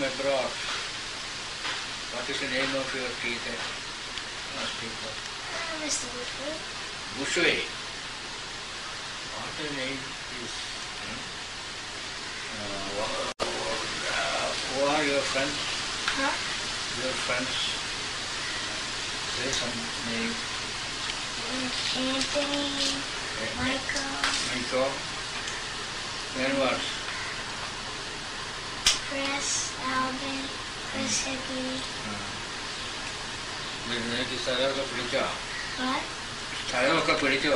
abroad. What is the name of your teacher? Ask people. Mr. Woodford. Bushway. What the name is? Hmm? Uh, wha- uh, who are your friends? Huh? Your friends? Say some name. Anthony, Eh, Michael, Michael. Then what? Chris, Alvin, Chris Hickey. നിനക്ക് സ്ഥലമൊക്കെ പിടിച്ചോ What? സ്ഥലമൊക്കെ പിടിച്ചോ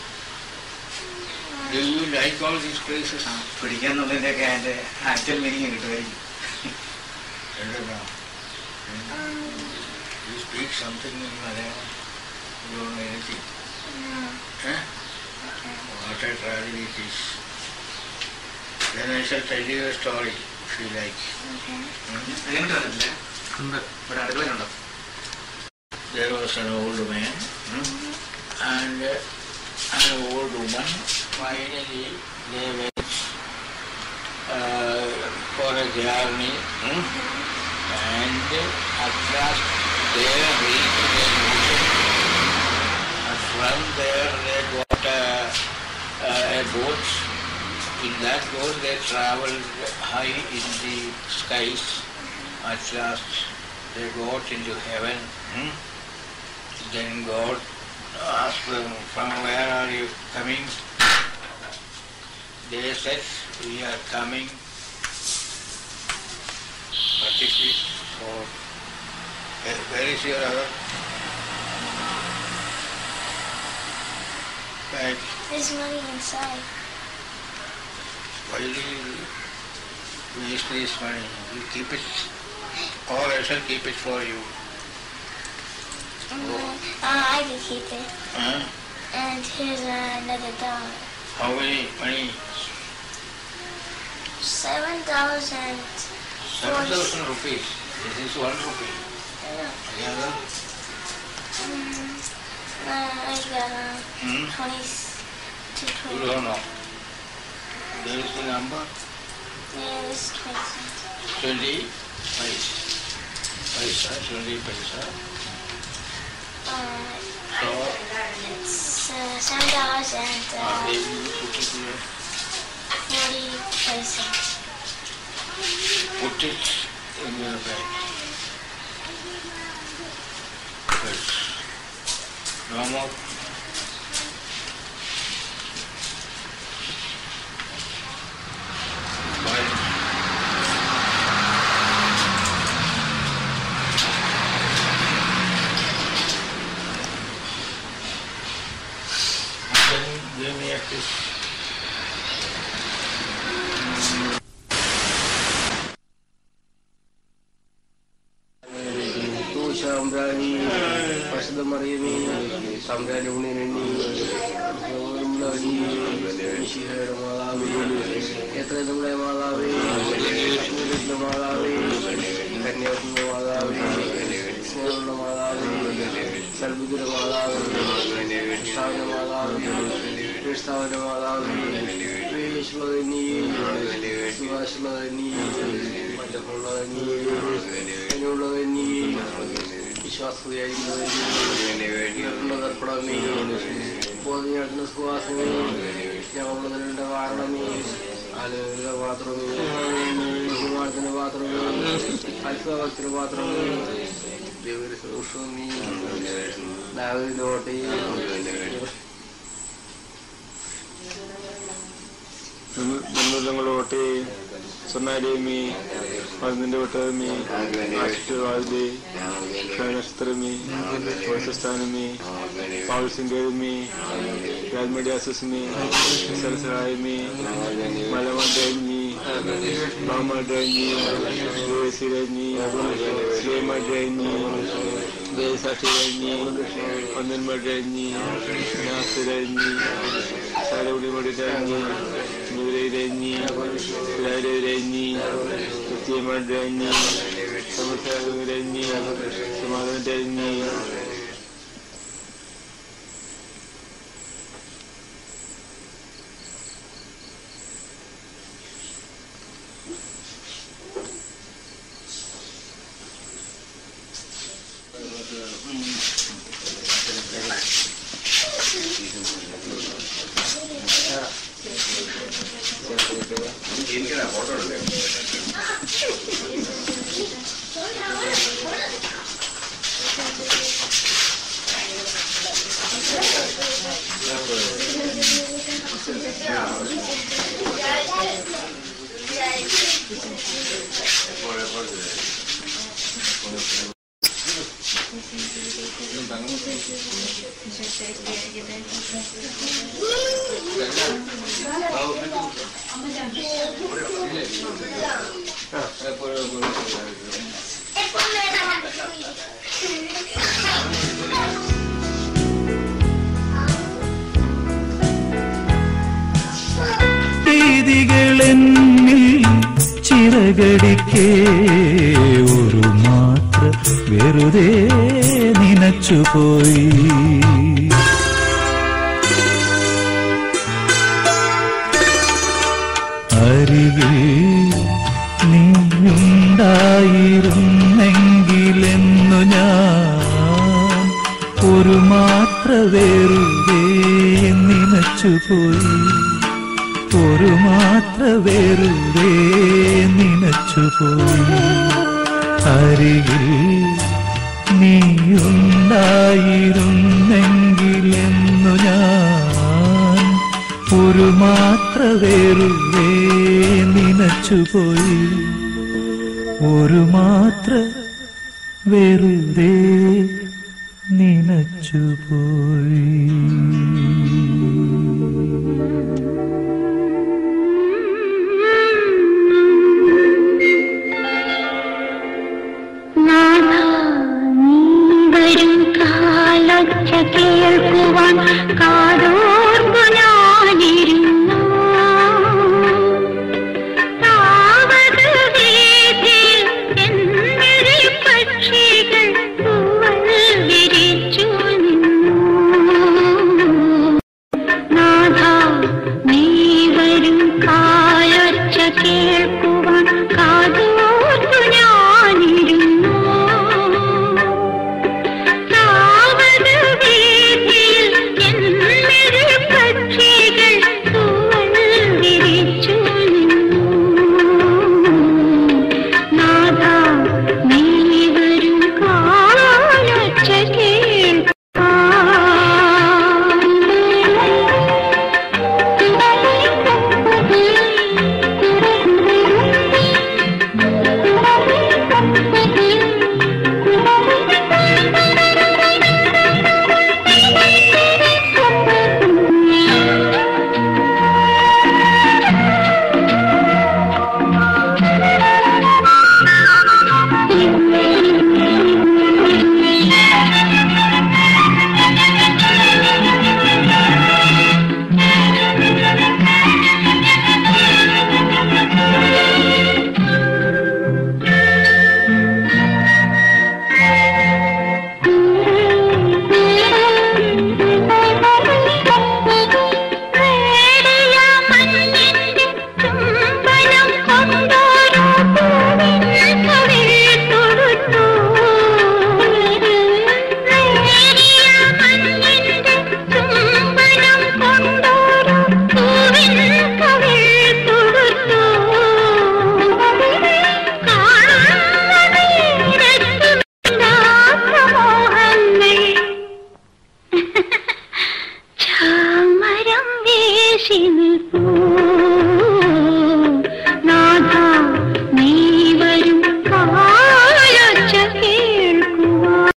do you like all these places ആ, പിടിക്കാന്നുള്ളതിൻ്റെയൊക്കെ അതിൻ്റെ actual meaning കിട്ടുമായിരിക്കും എന്തെന്നാ Um, you speak something in Malayalam you don't anything no. Eh? What a tragedy it is. Then I shall tell you a story, if you like. Okay. Pregnant വന്നിട്ടില്ലേ ഉണ്ട് ഇവിടെ അടുക്കളയിലുണ്ടോ There was an old man hmm, and uh, an old woman. Finally, they went uh, for a journey hmm, and at last they reached a mountain. And from there they got a, a, a boat. In that boat they traveled high in the skies. At last they got into heaven. hmm. Then God asked them, from where are you coming? They said, we are coming. What is it for? Where- Where is your other bag? There's money inside. Why do you waste this money? You keep it, or I shall keep it for you. And then, uh, I can keep it. Huh? And here's another dollar. How many money? Seven dollars and Seven thousand rupees. This is one rupee. uh, The other? mm, uh, I got uh, Hmm? twenty to You twenty. don't know. There is the number Yeah, this is twenty cents. twenty paisa. Paisa, twenty paisa. Uh, So, it's uh, seven dollars and uh, uh, they will put it here. forty cents. Put it in your bag. Good. No more. Bye. Then give me a kiss. Tu Sambrani, Pasda Mariami, Sambrani Unirani, Mulani, Shihar Malawi, Etra Dumai Malawi, Murid Malawi, Kanyat Malawi, Snell Malawi, Salbudur Malawi, Savna Malawi, Kristavana Malawi, Vishwani, Suvashlani, Madhulani, അതിനുള്ളതിനി വിശ്വാസതർപ്പണമേ ബോധനേട്ടന സുവാസമേ ഞങ്ങളുള്ളതിനുണ്ട് കാരണമേ ആലോചന പാത്രമേ ബഹുമാനത്തിന് പാത്രമേ അത്ഭുതത്തിന് പാത്രമേ ദൈവസൂക്ഷ്മീ ദാവിലോട്ടെ ബന്ധങ്ങളോട്ടെ സൊന്നാലേമി മരുന്നിന്റെ ഒട്ടമി ആശുവാദി നക്ഷത്രമി വസസ്ഥാനമി പാവസിംഗമി രാജ്മഡിയാസസ്മി സരസരായമി മലമഡഞ്ഞി ബാമഡഞ്ഞി ദേശിരഞ്ഞി ശ്രീമഡഞ്ഞി ദേശാഷിരഞ്ഞി ഒന്നന്മഡഞ്ഞി നാസിരഞ്ഞി സാരവുടിമടിരഞ്ഞി നൂരഞ്ഞി രാരഞ്ഞി കൃത്യമഡഞ്ഞി സമസരഞ്ഞി സമാധാനഞ്ഞി രീതികളെന്നിൽ ചിറകടിക്കേ ഒരു മാത്ര വെറുതെ നനച്ചുപോയി അരികിൽ നീയുണ്ടായിരുന്നെങ്കിലെന്നു ഞാൻ ഒരു മാത്ര വെറുതെ നനച്ചുപോയി ഒരു മാത്ര വെറുതെ നനച്ചുപോയി അരികിൽ നീയുണ്ടായിരുന്നെങ്കിലെന്നു ഞാൻ ഒരു മാത്ര വെറുതെ നനച്ചുപോയി ഒരു മാത്ര വെറുതെ നനച്ചുപോയി വരും കാലൊച്ച കേൾക്കുവാൻ കാതോർക്കു ഞാനിരുന്നു താവത് വീതിയിൽ എന്നൊരു പക്ഷികൾ പൂവൽ വിരിച്ചു നിന്നു നാഥ നീ വരും കാലൊച്ച കേൾക്കുവാൻ കാതോർത്തു ഞാനിരുന്നു താവത് വീതിയിൽ എന്നൊരു പക്ഷികൾ പൂവൽ വിരിച്ചു നിന്നു നാഥ നീ വരും കാലൊച്ച കേൾക്കുവാൻ വേടിയ മഞ്ഞിന്റെ ചുംബനം കൊണ്ടോരോ പൂവിൻ കവിളിൽ തൊടുത്തു. വേടിയ മഞ്ഞിന്റെ ചുംബനം കൊണ്ടോരോ പൂവിൻ കവിളിൽ തൊടുത്തു. കാണുന്ന നേരത്തുമില്ലാത്ത മോഹങ്ങൾ ചാമരം വീശി നിൽപ്പൂ നാഥ നീ വരും കാലൊച്ച കേൾക്കുവാൻ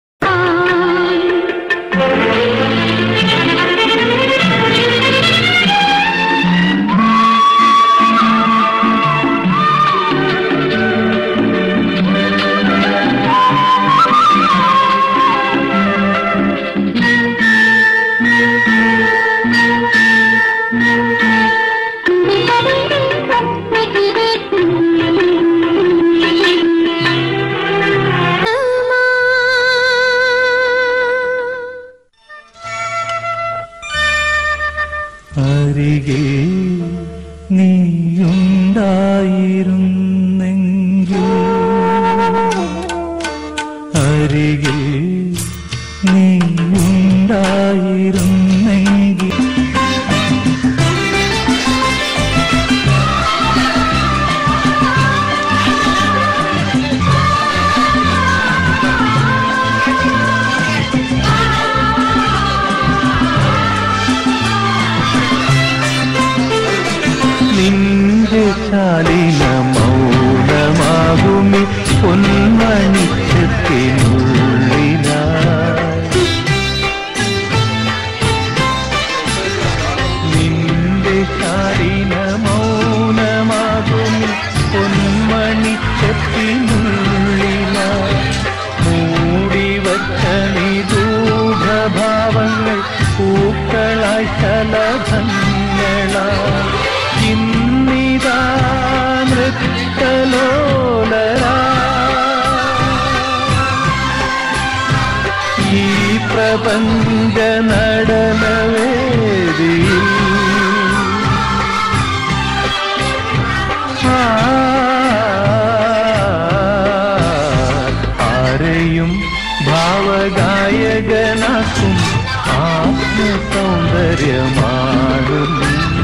അരികെ നീയുണ്ടായിരുന്നെങ്കിൽ അരികെ നീയുണ്ടായിരുന്നെങ്കിൽ ശാലിന മൗനമാകുമി പൊന്മണിച്ചത്തിനുള്ളിലായി നിന്റെ ശാലിന മൗനമാകുമി പൊന്മണിച്ചത്തിനുള്ളിലായി മൂടിവച്ച നിരൂഢഭാവങ്ങൾ പൂക്കളായി ശലഭങ്ങളായി ഇന്നിതാ നൃത്തലോലരാ ഈ പ്രപഞ്ച നടനവേദിയിൽ ആ, ആരെയും ഭാവഗായകനാക്കും ആത്മസൗന്ദര്യമാടും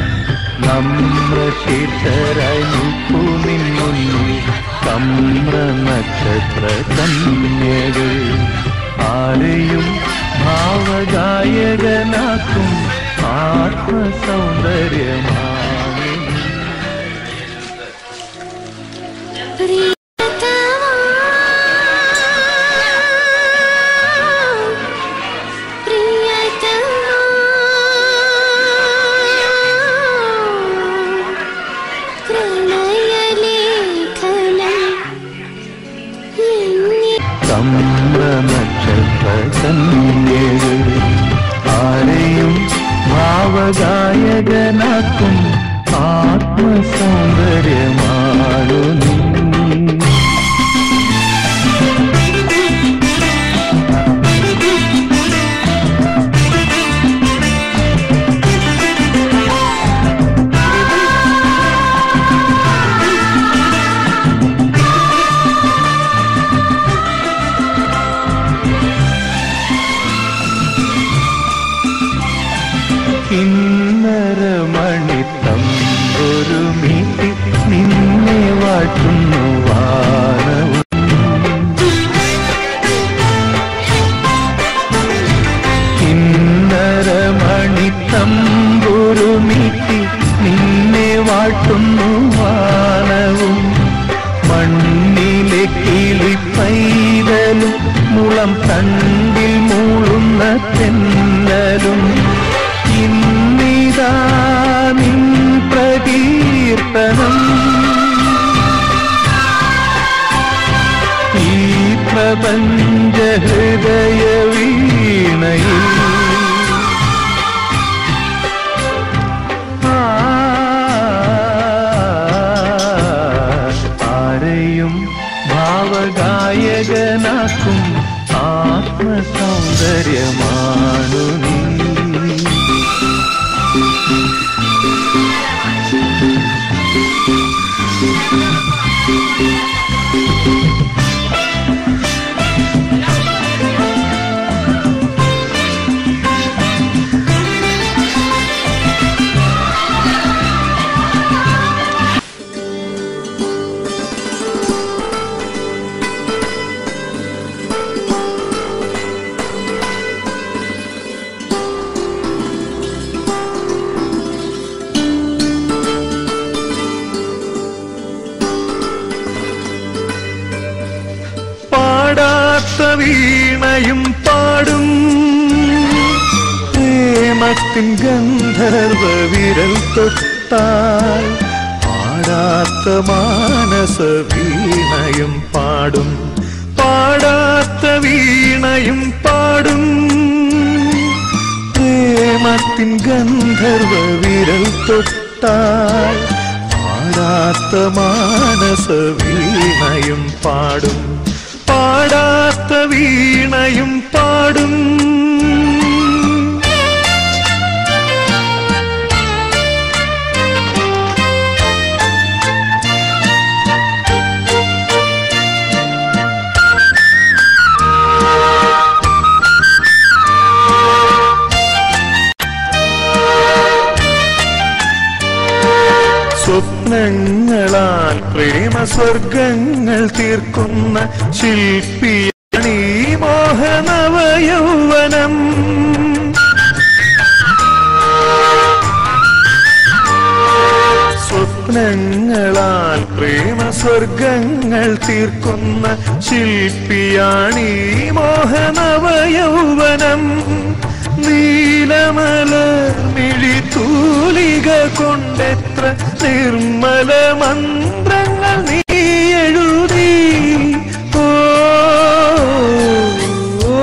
നമ്രശീർഷരായി നിൽപ്പു നിന്നുള്ളിൽ കമ്ര നക്ഷത്ര കന്യകൾ ആരെയും ഭാവഗായകനാക്കും ആത്മസൗന്ദര്യമാകും പ്രിയതമാ പ്രിയതമാ പ്രണയലേഖനം എന്നെ കമ്ര നക്ഷത്ര കന്യകൾ ആരെയും ഭാവഗായകനാക്കും ആത്മസൗന്ദര്യമാണു നീ കിന്നരമണിത്തമ്പൊരു മീട്ടി നിന്നെ വാട്ടുന്നു വാനവും കിന്നരമണിത്തമ്പൊരു മീട്ടി നിന്നെ വാട്ടുന്നു വാനവും മണ്ണിലെ കിളി പൈതലും മുളം തണ്ടിൽ മൂളുന്ന തെന്നലും ഇന്നിതാ നിൻ പ്രകീർത്തനം ഈ പ്രപഞ്ച ഹൃദയ വീണയിൽ ആ, ആരെയും ഭാവഗായകനാക്കും ആത്മസൗന്ദര്യമാണു നീ പാടാത്ത വീണയും പാടും പ്രേമത്തിൻ ഗന്ധർവ വിരൽ തൊട്ടാൽ പാടാത്ത മാനസ വീണയും പാടും പാടാത്ത വീണയും പാടും പ്രേമത്തിൻ ഗന്ധർവ വിരൽ തൊട്ടാൽ പാടാത്ത മാനസ വീണയും പാടും പാടാത്ത വീണയും പാടും സ്വപ്നങ്ങളാൽ പ്രേമസ്വർഗങ്ങൾ തീർക്കുന്ന ശില്പിയാണ് ഈ മോഹനവയൗവനം സ്വപ്ന സ്വപ്നങ്ങളാൽ പ്രേമ സ്വർഗങ്ങൾ തീർക്കുന്ന ശില്പിയാണീ മോഹനവയൗവനം നീലമല മിഴിത്തൂലിക കൊണ്ടെത്ര നിർമ്മല മന്ത്രങ്ങൾ നീ എഴുതി ഓ ഓ,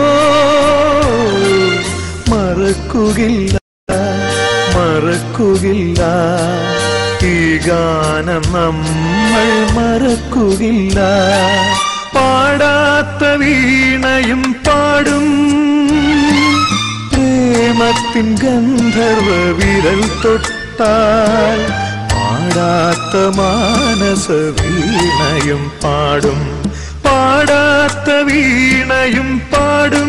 മറക്കുകില്ല മറക്കുകില്ല ഈ ഗാനം നമ്മൾ മറക്കുകില്ല പാടാത്ത വീണയും പാടും പ്രേമത്തിൻ ഗന്ധർവ വിരൽ തൊട്ടാൽ പാടാത്ത മാനസ വീണയും പാടും പാടാത്ത വീണയും പാടും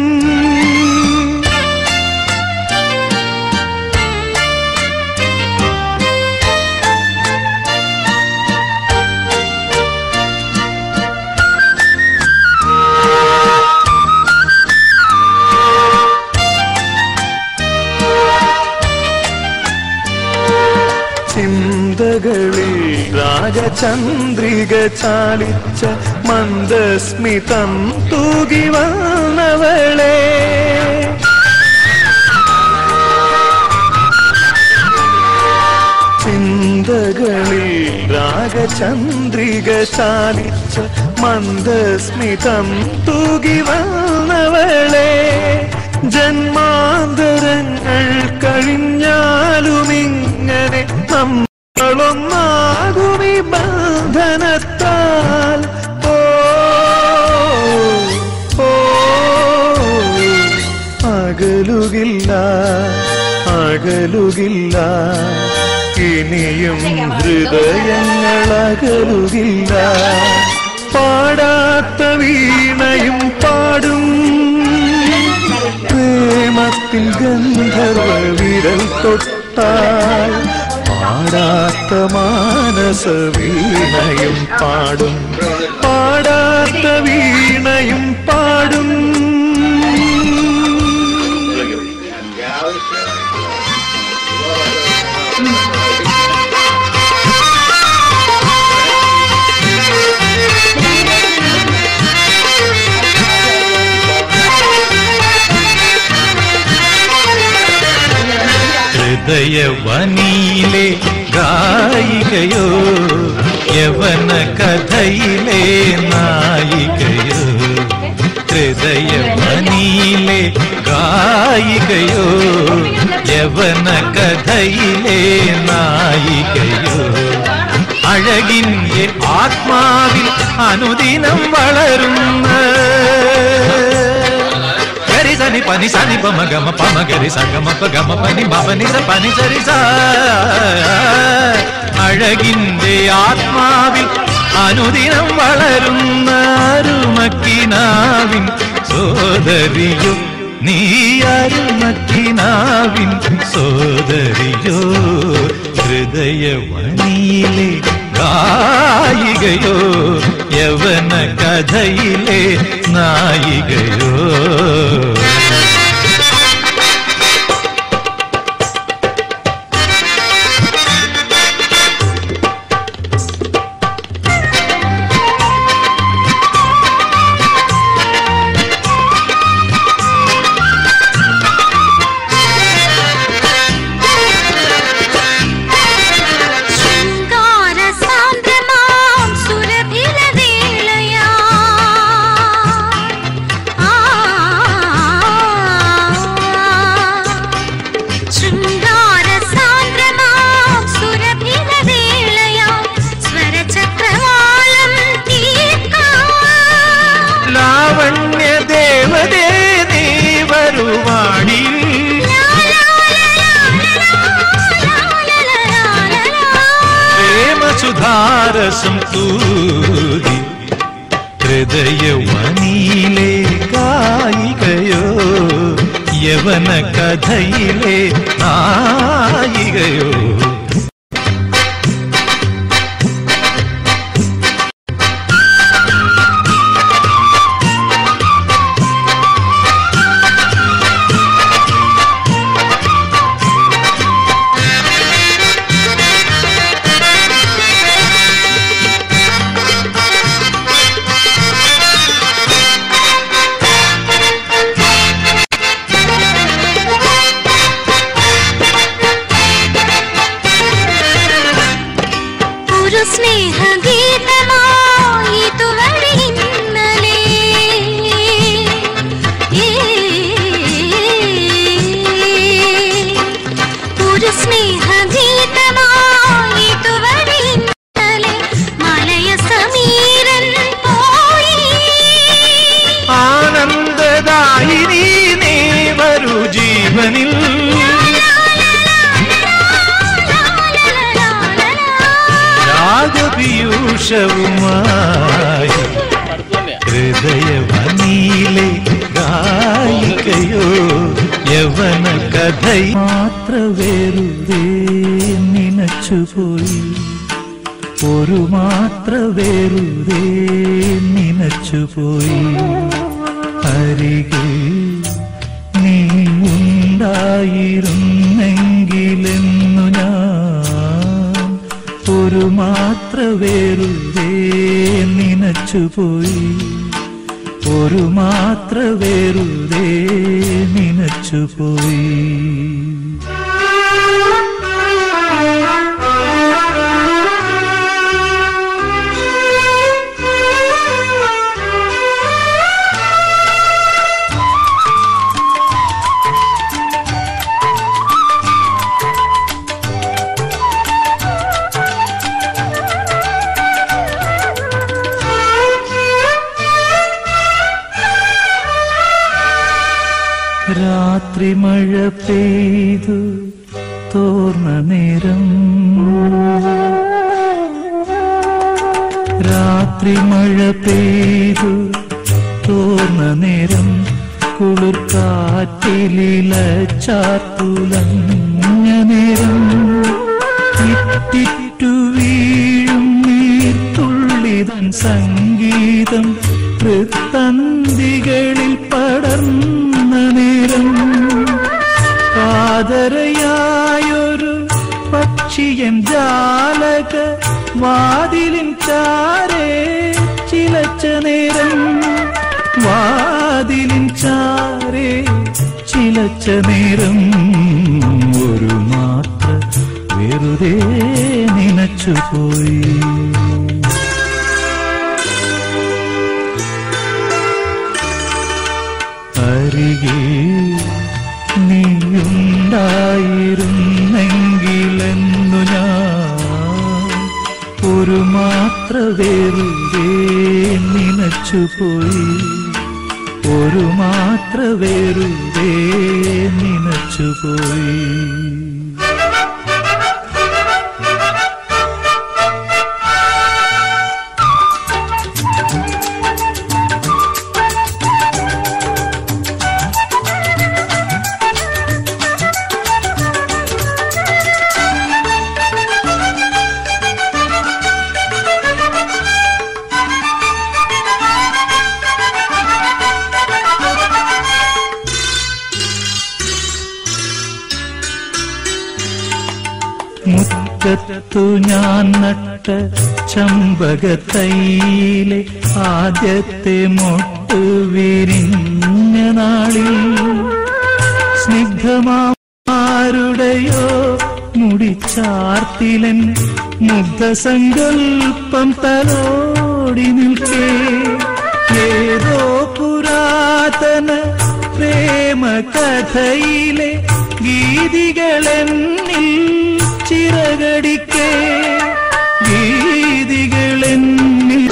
ചിന്തകളിൽ രാജചന്ദ്രിക ചാലിച്ച മന്ദസ്മിതം തൂകി വന്നവളെ ചിന്തകളിൽ രാഗചന്ദ്രിക ചാലിച്ച മന്ദസ്മിതം തൂകി വന്നവളെ ജന്മാന്തരങ്ങൾ കഴിഞ്ഞാലുമിങ്ങനെ നമ്മളൊന്നാകുമി ബന്ധനത്താൽ ഓ ഓ അകലുകില്ല അകലുകില്ല ഇനിയും ഹൃദയങ്ങൾ അകലുകില്ല പാടാത്ത വീണയും പാടും പ്രേമത്തിൽ ഗന്ധർവ വിരൽ തൊട്ടാൽ പാടാത്ത മാനസ വീണയും പാടും പാടാത്ത വീണയും പാടും ഹൃദയവനിയിലെ ഗായികയോ യവന കഥയിലെ നായികയോ ഹൃദയവനിയിലെ ഗായികയോ യവന കഥയിലെ നായികയോ അഴകിൻ്റെ ആത്മാവിൽ അനുദിനം വളരുന്ന గరి సని పని సని పమ గమ పమ గరి సగమ ప గమ పని మపని స పని సరి స അഴകിൻ്റെ ആത്മാവിൽ അനുദിനം വളരുന്ന അരുമക്കിനാവിൻ സോദരിയോ നീ അരുമക്കിനാവിൻ സോദരിയോ ഹൃദയവണിയിലെ ഗായികയോ യവന കഥയിലെ നായികയോ ശൃംഗാരസാന്ദ്രമാം സുരഭിലവേളയാ. ആ. ശൃംഗാരസാന്ദ്രമാം സുരഭിലവേളയാ. സ്വരചക്രവാളം തീർക്കാം. ലാവണ്യ ദേവതേ നീ വരുവാണി പ്രേമസുധാരസം തൂതി ഹൃദയവനിയിലെ ഗായികയോ യവന കഥയിലെ നായികയോ ആ സ്നേഹഗീതമായിട്ടുവരെ ഇന്നലെ മലയ സമീരൻ പോയി ആനന്ദദായിനി നീ വരൂ ജീവനിൽ രാഗപീയൂഷവുമായി ഹൃദയവനീലെ ഗായികയോ യവന കഥ മാത്ര വെറുതെ നനച്ചുപോയി ഒരു മാത്ര വെറുതെ നനച്ചുപോയി അരികിൽ നീ ഉണ്ടായിരുന്നെങ്കിലെന്നു ഞാൻ ഒരു മാത്ര വെറുതെ നനച്ചുപോയി ഒരു മാത്ര വെറുതെ നനച്ചുപോയി രാത്രി മഴ പെയ്തു തോർന്ന നേരം രാത്രി മഴ പെയ്തു തോർന്ന നേരം കുളിർ കാറ്റിലില ചാത്തുലഞ്ഞ നേരം ഇറ്റിറ്റു വീഴും നീർത്തുള്ളിതൻ സംഗീതം വൃത്തന്തികളിൽ പടർന്ന നേരം കാതരയായൊരു പക്ഷിയൻ ജാലക വാതിലിൻ ചാരേ ചിലച്ച നേരം വാതിലിൻ ചാരേ ചിലച്ച നേരം ഒരു മാത്ര വെറുതെ നനച്ചുപോയി അരികെ നീയുണ്ടായിരുന്നെങ്കിലെന്നു ഞാൻ ഒരു മാത്ര വെറുതെ നനച്ചുപോയി ഒരു മാത്ര വെറുതെ നനച്ചുപോയി മുറ്റത്തു ഞാൻ നട്ട ചമ്പകത്തൈയിലെ ആദ്യത്തെ മൊട്ട് വിരിഞ്ഞ നാളിൽ സ്നിഗ്ധമാരുടെയോ മുടിച്ചാർത്തിലൻ മുഗ്ധസങ്കൽപ്പം തലോടി നിൽക്കേ ഏതോ പുരാതന പ്രേമ കഥയിലെ ഗീതികളെന്നിൽ ചിറകടിക്കേ ഗീതികളെന്നിൽ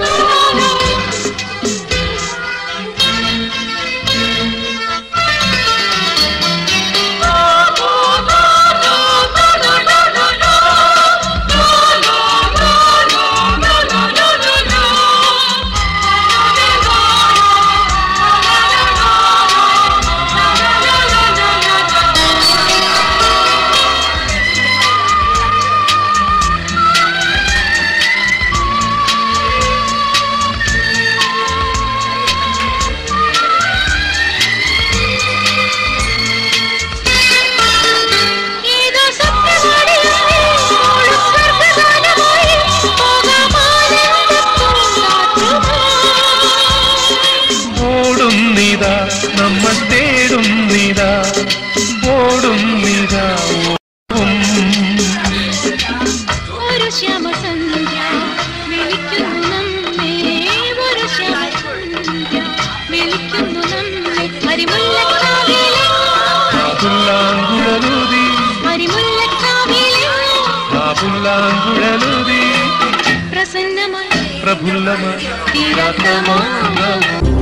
ഏതോ സ്വപ്നങ്ങളിൽ ഓളും സ്വർഗ്ഗഗാനമായി പോകാമാനന്ദപ്പൂങ്കാറ്റുമായി. ഓടുന്നിതാ നമ്മൾ തേടുന്നിതാ ഓടുന്നിതാ ഓടും ഒരു ശ്യാമസന്ധ്യ വിളിക്കുന്നു നമ്മെ ഒരു ശ്യാമസന്ധ്യ വിളിക്കുന്നു നമ്മെ മരിമുല്ലക്കാവിലെ പുല്ലാങ്കുഴലൂതി മരിമുല്ല പുല്ലാങ്കുഴലുതി പ്രസന്നമായി പ്രഫുല്ലമായി തീരാത്തമോ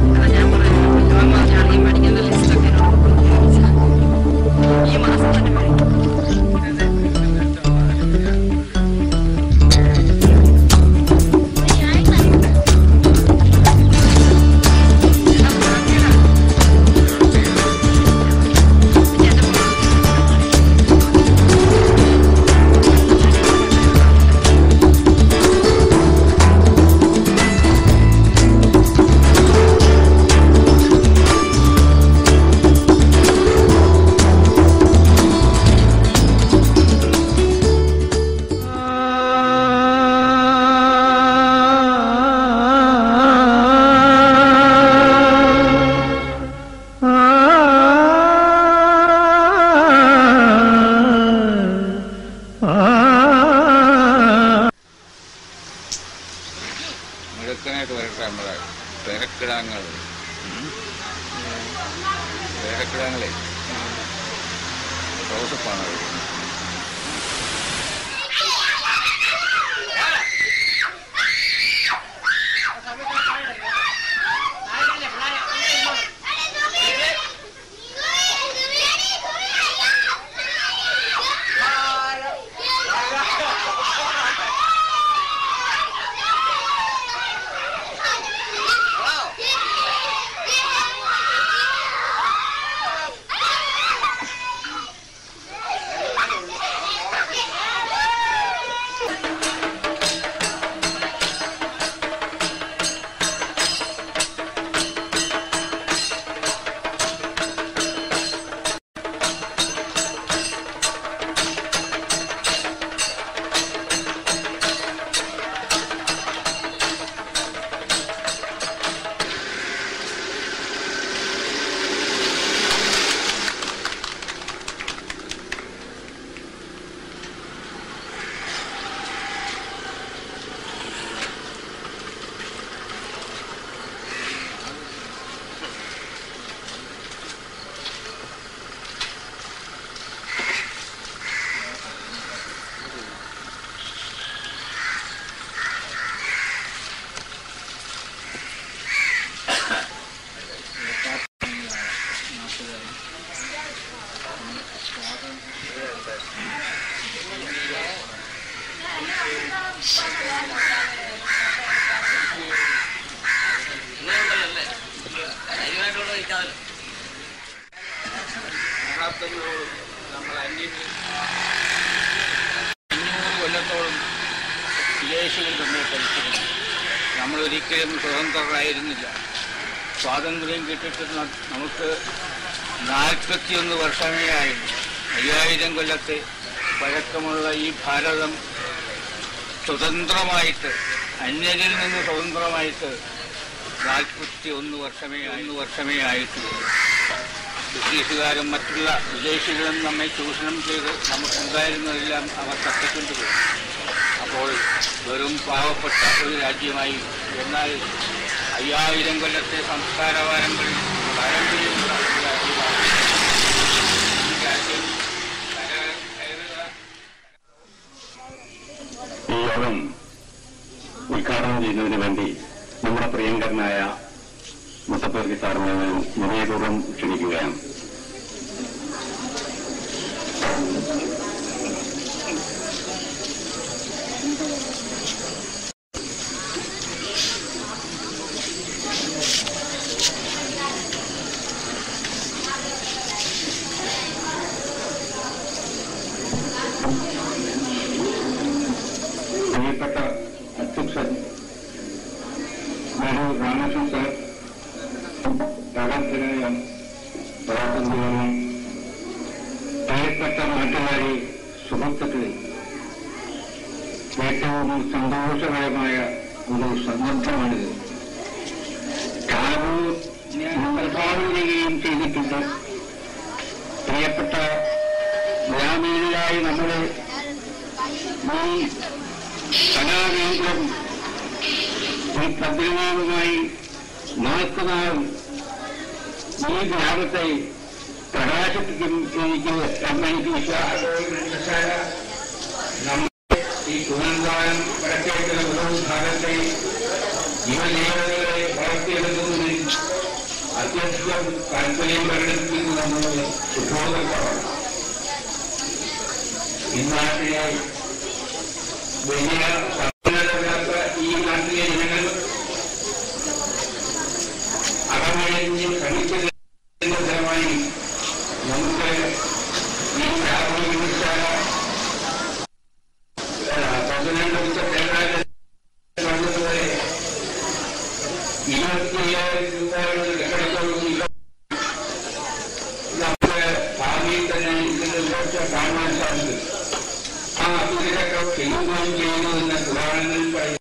മുഴുക്കനായിട്ട് വരട്ടെ നമ്മളെ പേരക്കിടാങ്ങൾ പേരക്കിടാങ്ങളെ റോസപ്പാണ് അത് കേരളത്തിനോടും നമ്മൾ അന്വേഷിച്ച് അഞ്ഞൂറ് കൊല്ലത്തോളം വിദേശികൾ തന്നെ ഭരിച്ചിരുന്നു നമ്മളൊരിക്കലും സ്വതന്ത്രരായിരുന്നില്ല സ്വാതന്ത്ര്യം കിട്ടിയിട്ട് ന- നമുക്ക് നാൽപ്പത്തിയൊന്ന് വർഷമേ ആയുള്ളൂ അയ്യായിരം കൊല്ലത്തെ പഴക്കമുള്ള ഈ ഭാരതം സ്വതന്ത്രമായിട്ട് അന്യരിൽ നിന്ന് സ്വതന്ത്രമായിട്ട് നാൽപ്പത്തി ഒന്ന് വർഷമേ ഒന്ന് വർഷമേ ആയിട്ടുള്ളൂ ബ്രിട്ടീഷുകാരും മറ്റുള്ള വിദേശികളും നമ്മെ ചൂഷണം ചെയ്ത് നമുക്കുണ്ടായിരുന്നതെല്ലാം അവർ തട്ടിക്കൊണ്ടുപോയി അപ്പോൾ വെറും പാവപ്പെട്ട ഒരു രാജ്യമായി എന്നാൽ അയ്യായിരം കൊല്ലത്തെ സംസ്കാര പാരമ്പര്യം പാരമ്പര്യമുള്ള ഒരു രാജ്യമാണ് ഈ രാജ്യം കര- കയറുക ഈ യോഗം ഉദ്ഘാടനം ചെയ്യുന്നതിന് വേണ്ടി നമ്മുടെ പ്രിയങ്കരനായ മുത്തപ്പേർക്ക് സാറിനെ ഞാൻ വിനയപൂർവ്വം ക്ഷണിക്കുകയാണ് പ്രിയപ്പെട്ട അധ്യക്ഷൻ വേണു രാമകൃഷ്ണൻ സാർ പ്രഗത്ഭനായ സ്വാതന്ത്ര്യവും പ്രിയപ്പെട്ട നാട്ടുകാരെ സുഹൃത്തുക്കളെ ഏറ്റവും സന്തോഷകരമായ ഒരു സന്ദർഭമാണിത് ടാഗോർ പ്രധാനം ചെയ്യുകയും ചെയ്തിട്ടുണ്ട് പ്രിയപ്പെട്ട ഗ്രാമീണരായി നമ്മുടെ ഈ കലാകേന്ദ്രം ഈ ഭദ്രനാവുമായി നാൽപ്പതാം ഈ ഗ്രാമത്തെ പ്രകാശിപ്പിക്കും എനിക്ക് എന്നെനിക്ക് വിശ്വാസമാണ് നമ്മൾ പറയുന്നത് സുഖോദർക്കമാണ് ഈ നാട്ടിലെ വലിയ സമ്പന്നതല്ലാത്ത ഈ നാട്ടിലെ ജനങ്ങൾ അകമഴിഞ്ഞ് ശ്രമിക്കുന്നതിന്റെ ഫലമായി നമുക്ക് ഈ പ്രാഥമിക വിദ്യാലയ പതിനെട്ട് വർഷത്തേക്കാളും വന്നതുവരെ ഇരുപത്തി അയ്യായിരം രൂപയുടെ ലക്ഷത്തോളം നമുക്ക് ഭാവിയിൽ തന്നെ ഇതിന്റെ ഉയർച്ച കാണാൻ സാധിക്കും ആ അതിലൊക്കെ ചെയ്യുകയും ചെയ്യുന്നു എന്ന പുരാണങ്ങളിൽ പറയും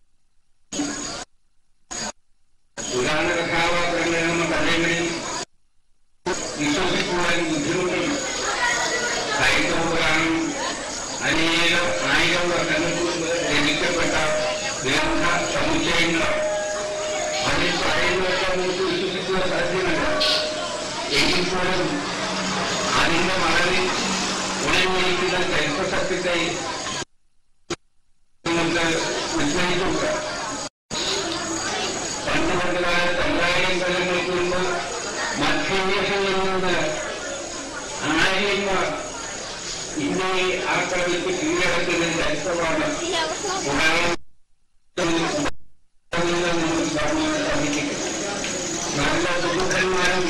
പുരാണ കഥാപാത്രങ്ങളെ നമുക്ക് അല്ലെങ്കിൽ വിശ്വസിക്കുവാൻ ബുദ്ധിമുട്ടും ക്രൈസ്തവ പുരാണം അനേക ആയിരം വർഷങ്ങൾക്ക് മുമ്പ് രചിക്കപ്പെട്ട ഗ്രന്ഥ സമുച്ചയങ്ങൾ അതിൽ പറയുന്നതൊക്കെ നമുക്ക് വിശ്വസിക്കുക സാധ്യമല്ല എങ്കിൽ പോലും അതിന്റെ മറവിൽ ഉണർന്നിരിക്കുന്ന ചരിത്രസത്യത്തെ നമുക്ക് വിസ്മരിക്കുക പണ്ട് പണ്ടുകാല രണ്ടായിരം കൊല്ലങ്ങൾക്ക് മുമ്പ് മധ്യദേശങ്ങളിൽ നിന്ന് ആര്യന്മാർ ഇന്ത്യയെ ആക്രമിച്ച് കീഴടക്കുന്ന ചരിത്രമാണ് നല്ല ബുദ്ധന്മാരും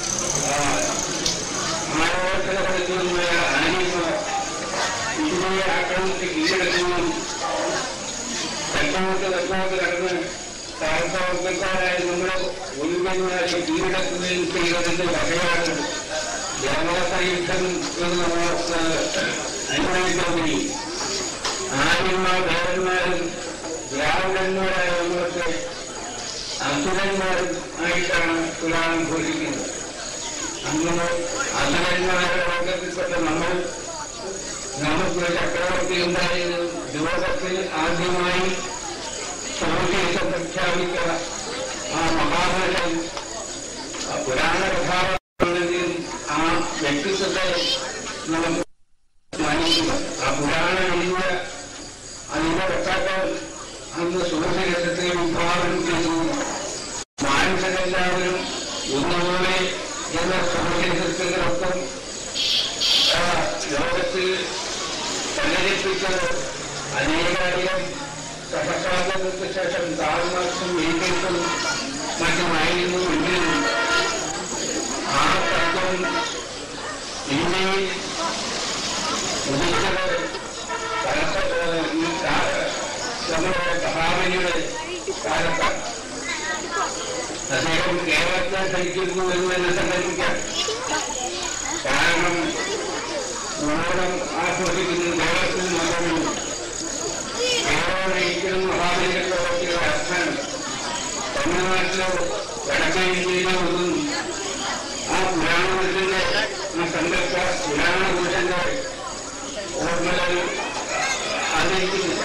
ആലോചനപ്പെടുത്തുന്നതായ ആര്യന്മാർ ഇന്ത്യയെ ആക്രമിച്ച് കീഴടക്കുകയും തെക്കോട്ട് തെക്കോട്ട് കടന്ന് താഴ്ത്തവർക്കാരായ നമ്മുടെ ഒഴുകുന്നവരെ കീഴടക്കുകയും ചെയ്തതിന്റെ വകയാണ് ദേവത യുദ്ധം എന്ന് നമുക്ക് അനുഭവിക്കാൻ കഴിയും ആര്യന്മാർ ദേവന്മാരും ദ്രാവിഡന്മാരായ നമ്മൾക്ക് അസുരന്മാരും ആയിട്ടാണ് പുരാണം ഘോഷിക്കുന്നത് അങ്ങനെ അസുരന്മാരുടെ വർഗത്തിൽപ്പെട്ട നമ്മൾ നമുക്ക് ചക്രവർത്തി ഉണ്ടായത് ലോകത്തിൽ ആദ്യമായി സോഷ്യലിസം പ്രഖ്യാപിച്ച ആ മഹാപുരുഷൻ ആ പുരാണ കഥാപാത്രങ്ങളിൽ ആ വ്യക്തിത്വത്തെ നമുക്ക് മാനിക്കുക ആ പുരാണ എഴുതിയ അതിന്റെ വക്താക്കൾ അന്ന് സോഷ്യലിസത്തെ വിഭാവനം ചെയ്തു മാനസികരെല്ലാവരും ഒന്നുപോലെ എന്ന സോഷ്യലിസത്തിനൊപ്പം ആ, ലോകത്തിൽ പ്രചരിപ്പിച്ചത് അനേകാധികം സഹസ്രാബ്ദങ്ങൾക്ക് ശേഷം താഴ്മാർക്കും എഴുതിയിട്ടും മറ്റുമായിരുന്നു എങ്കിലും ആ തത്വം ഇന്ത്യയിൽ ഉദിച്ചത് കാലത്ത് ഈ കാല- നമ്മുടെ മഹാബലിയുടെ കാലത്താണ് അദ്ദേഹം കേരളത്തെ ഭരിക്കുന്നു എന്ന് തന്നെ സങ്കല്പിക്കാം കാരണം ഓണം ആഘോഷിക്കുന്നത് കേരളത്തിൽ മാത്രമേ കേരളം ഒരിക്കലും മഹാബലി ചക്രവർത്തിയുടെ അസ്ഥാനം തമിഴ്നാട്ടിലോ വടക്കേ ഇന്ത്യയിലോ ഒന്നും ആ പുരാണപുരുഷന്റെ ആ സങ്കല്പ പുരാണപുരുഷന്റെ ഓർമ്മകൾ ആദരിക്കുന്നില്ല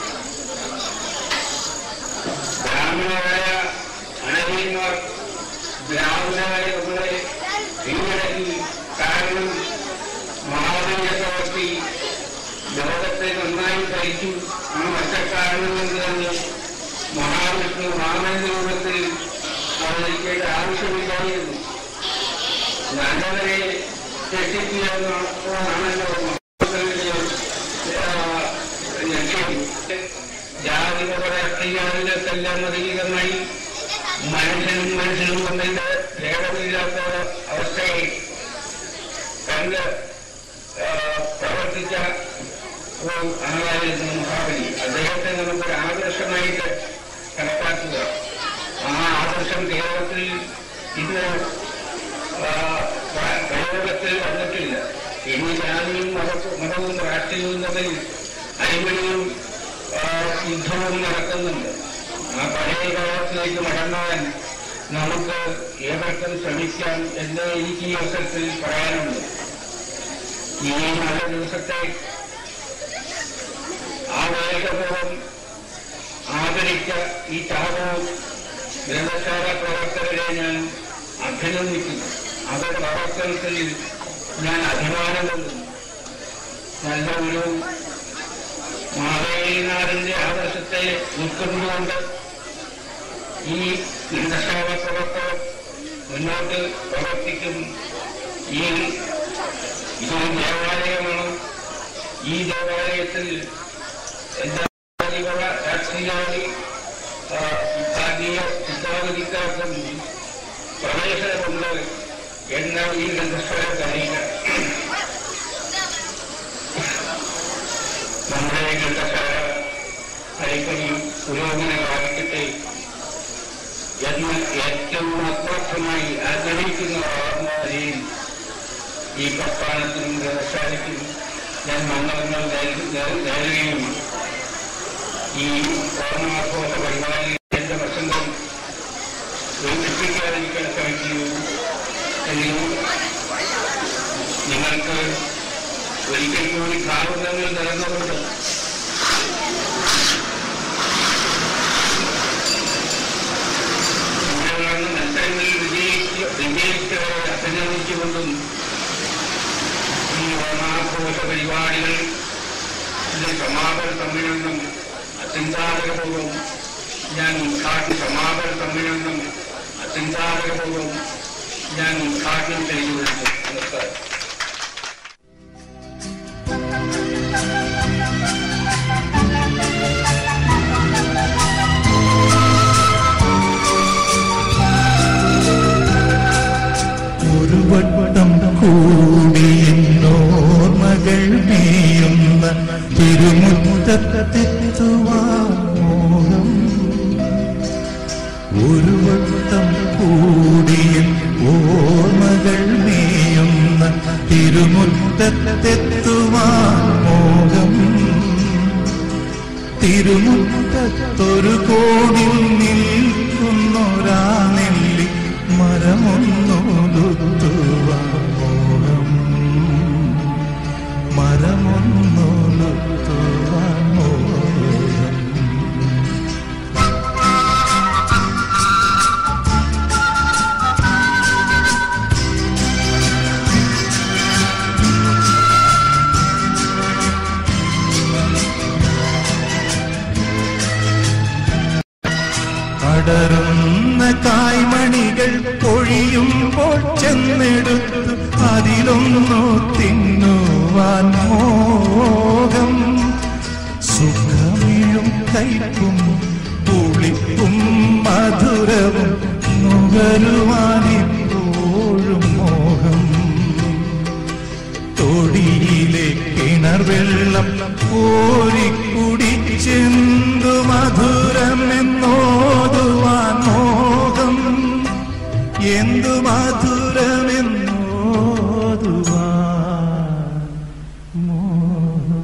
ബ്രാഹ്മണരായ അനവീന്മാർ ബ്രാഹ്മണരായ നമ്മളെ കീഴടക്കി കാരണം മഹാബലി ചക്രവർത്തി ലോകത്തെ നന്നായി ഭരിച്ചു ആ മറ്റക്കാരണം കൊണ്ട് തന്നെ മഹാവിഷ്ണു വാമന രൂപത്തിൽ അവതരിക്കേണ്ട ആവശ്യമില്ലായിരുന്നു നല്ലവരെ രക്ഷിക്കുക എന്നാണല്ലോ മഹാബലിയുടെ, ആ, ലക്ഷ്യം ജാതി രാഷ്ട്രീയത്തിലെല്ലാം അതീതമായി മനുഷ്യനും മനുഷ്യനും തമ്മിന്റെ ഭേദമില്ലാത്ത അവസ്ഥയെ കണ്ട് ആ, പ്രവർത്തിച്ച ഒരു ആളായിരുന്നു മഹാബലി അദ്ദേഹത്തെ നമുക്കൊരു ആദർശമായിട്ട് കണക്കാക്കുക ആ ആദർശം കേരളത്തിൽ ഇന്ന് ആ, പ്ര- പ്രയോഗത്തിൽ വന്നിട്ടില്ല ഇനി ജാതിയും മതവും മതവും രാഷ്ട്രീയവും തമ്മിൽ അഴിമതിയും ആ, യുദ്ധവും നടക്കുന്നുണ്ട് ആ പഴയ കാലത്തിലേക്ക് മടങ്ങാൻ നമുക്ക് ഏവർക്കും ശ്രമിക്കാം എന്ന് എനിക്ക് ഈ അവസരത്തിൽ പറയാനുണ്ട് ഈ നല്ല ദിവസത്തെ ആവേശപൂർവം ആദരിച്ച ഈ ചാപവും ഗ്രന്ഥശാല പ്രവർത്തകരെ ഞാൻ അഭിനന്ദിക്കുന്നു അവരുടെ പ്രവർത്തനത്തിൽ ഞാൻ അഭിമാനം കൊള്ളുന്നു നല്ല ഒരു മാവേലിനാടിന്റെ ആദർശത്തെ ഉൾക്കൊണ്ടുകൊണ്ട് ഈ ഗ്രന്ഥശാല പ്രവർത്തകർ മുന്നോട്ട് പ്രവർത്തിക്കും ഈ ഇതൊരു ദേവാലയമാണ് ഈ ദേവാലയത്തിൽ എല്ലാ ജാതികള രാഷ്ട്രീയവാദി വിദ്യാർത്ഥിയ ചിന്താഗതിക്കാർക്കും പ്രവേശനമുണ്ട് എന്ന് ഈ ഗ്രന്ഥസ്ഥലത്ത് അറിയിക്കണം നമ്മുടെ ഗ്രന്ഥശാല കൈക്കരി പുരോഗമനമാക്കട്ടെ എന്ന് ഏറ്റവും ആത്മാർത്ഥമായി ആഗ്രഹിക്കുന്ന ആത്മാരെയും ഈ പ്രസ്ഥാനത്തിനും ഗ്രന്ഥശാലയ്ക്കും ഞാൻ മംഗളങ്ങൾ നേരുകയും ഈ ഓർമ്മാഘോഷ പരിപാടി എന്റെ പ്രസംഗം വീക്ഷിക്കാതിരിക്കാൻ ശ്രമിക്കുകയും എങ്കിലും നിങ്ങൾക്ക് ഒരിക്കൽ കൂടി കാരണങ്ങൾ നിറഞ്ഞുകൊണ്ട് നിങ്ങളാണ് മത്സരങ്ങളിൽ വിജയിച്ച് വിജയിച്ചവരെ അഭിനന്ദിച്ചുകൊണ്ടും ഈ ഓണാഘോഷ പരിപാടികൾ സമാപന സമ്മേളനം അത്യന്താപകപൂർവം ഞാൻ ഉദ്ഘാടന സമാപന സമ്മേളനം അത്യന്താപകപൂർവം ഞാൻ ഉദ്ഘാടനം ചെയ്യുന്നു നമസ്കാരം ഒരു വട്ടം കൂടിയെന്നോർമകൾ മേയുന്ന തിരുമുറ്റത്തെത്തുവാൻ മോഹം ഒരു വട്ടം കൂടിയ ഓർമ്മകൾ മേയുന്ന തിരുമുറ്റത്തെത്തുവാൻ മോഹം തിരുമുറ്റത്തൊരു കോണിൽ നിൽക്കുന്നൊരാ നെല്ലി മരമൊന്നോലുത്തുവാൻ മോഹം മരമൊന്നോലുത്തുവാൻ മോഹം പടരുന്ന കായ്മണികൾ പൊഴിയുമ്പോൾ ചെന്നെടുത്ത് അതിലൊന്നു തിന്നുവാൻ മോഹം സുഖമിഴും കൈപ്പും പുളിപ്പും മധുരവും നുകരുവാനിപ്പോഴും മോഹം തൊടിയിലെ കിണർ വെള്ളം കോരിക്കുടിച്ചെന്തു മധുരമെന്നോതുവാൻ മോഹം എന്തു മധുരമെന്നോതുവാൻ മോഹം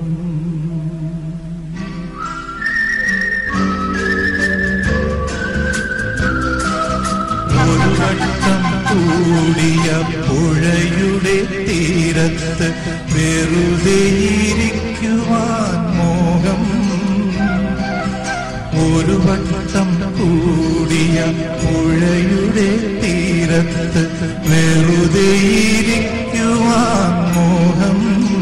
ഒരു വട്ടം കൂടിയ പുഴയുടെ തീരത്ത് വെറുതെ ഇരിക്കുവാൻ മോഹം ഒരു വട്ടം കൂടിയ പുഴയുടെ തീരത്ത് വെറുതെ ഇരിക്കുവാൻ മോഹം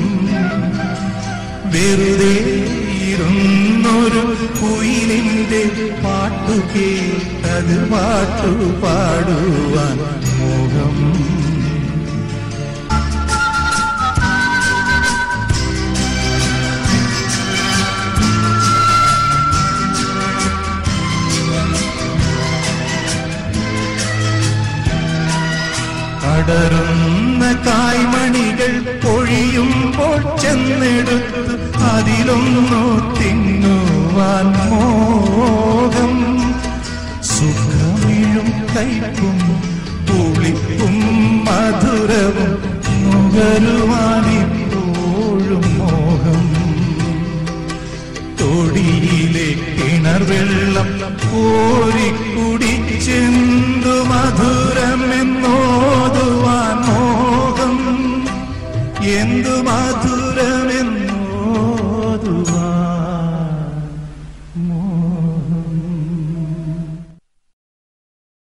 വെറുതെ ഇരുന്നൊരു കുയിലിന്റെ പാട്ടു കേട്ടത് പാട്ടു പാടുവാൻ മോഹം പടരുന്ന കായ്മണികൾ പൊഴിയുമ്പോൾ ചെന്നെടുത്ത് അതിലൊന്നു തിന്നുവാൻ മോഹം സുഖമിഴും കൈപ്പും പുളിപ്പും മധുരവും നുകരുവാനിപ്പോഴും മോഹം തൊടിയിലെ കിണർ വെള്ളം കോരിക്കുടിച്ചെന്തു മധുരമെന്നോതുവാൻ മോഹം എന്തു മധുര